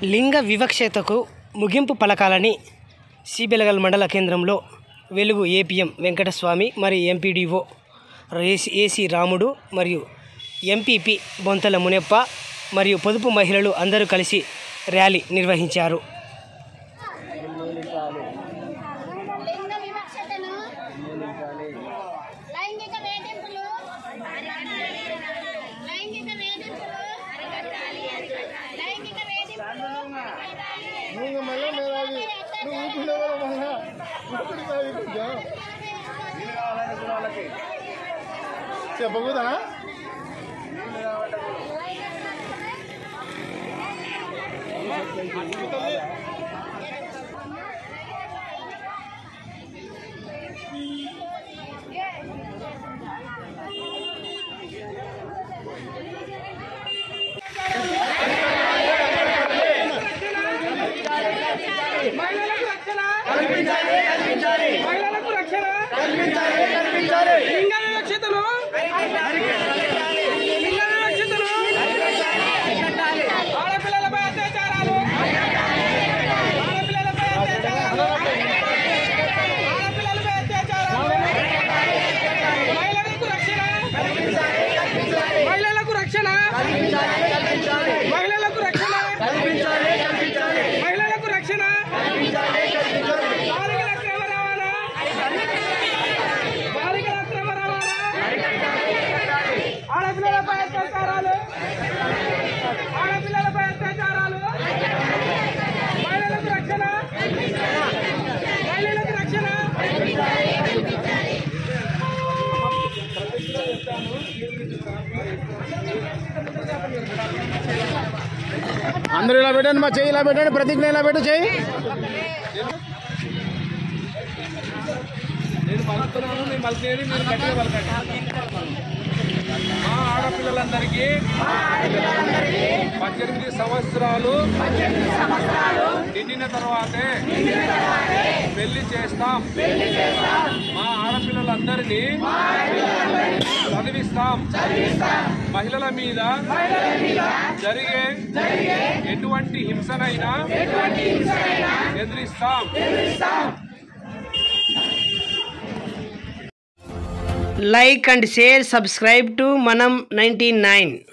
లింగ వివక్షతకు ముగింపు పలకాలని సిబెలగల్ మండల కేంద్రంలో వెలుగు ఏపీఎం వెంకటస్వామి మరియు ఎంపీడీఓ ఏసీ ఏసీ రాముడు మరియు ఎంపీపీ బొంతల మునెప్ప మరియు పొదుపు మహిళలు అందరూ కలిసి ర్యాలీ నిర్వహించారు లింగ వివక్షతను లైంగిక వేధింపులు లైంగిక వేధింపులు లైంగిక వేధింపులు నువ్వు మళ్ళీ నేను అది నువ్వు ఊపిన మళ్ళా ఊపిరి కొంచెం చెప్పకూడదా మహిళలకు రక్షణ మహిళలకు రక్షణ లింగ వివక్షతను లింగ వివక్షతను ఆడపిల్లలపై అత్యాచారాలు ఆడపిల్లలపై అత్యాచారాలు ఆడపిల్లలపై అత్యాచారాలు మహిళలకు రక్షణ మహిళలకు రక్షణ మహిళలకు రక్షణ మహిళలకు రక్షణ బాలికల అక్రమ రవాణా బాలికల అక్రమ రవాణా ఆడపిల్లలపై అత్యాచారాలు ఆడపిల్లలపై అత్యాచారాలు మహిళలకు రక్షణ మహిళలకు రక్షణ అందరూ ఇలా పెట్టండి మా చెయ్యి ఇలా పెట్టండి ప్రతిజ్ఞ ఇలా పెట్టు చెయ్యి నేను పలుకుతున్నాను నేను పలికేది మీరు గట్టిగా పలకండి మా ఆడపిల్లలందరికీ పద్దెనిమిది సంవత్సరాలు నిండిన తర్వాతే పెళ్లి చేస్తాం మా ఆడపిల్లలందరినీ చదివిస్తాం మహిళల మీద జరిగే ఎటువంటి హింసనైనా ఎదిరిస్తాం like and share subscribe to మనం నైంటీ నైన్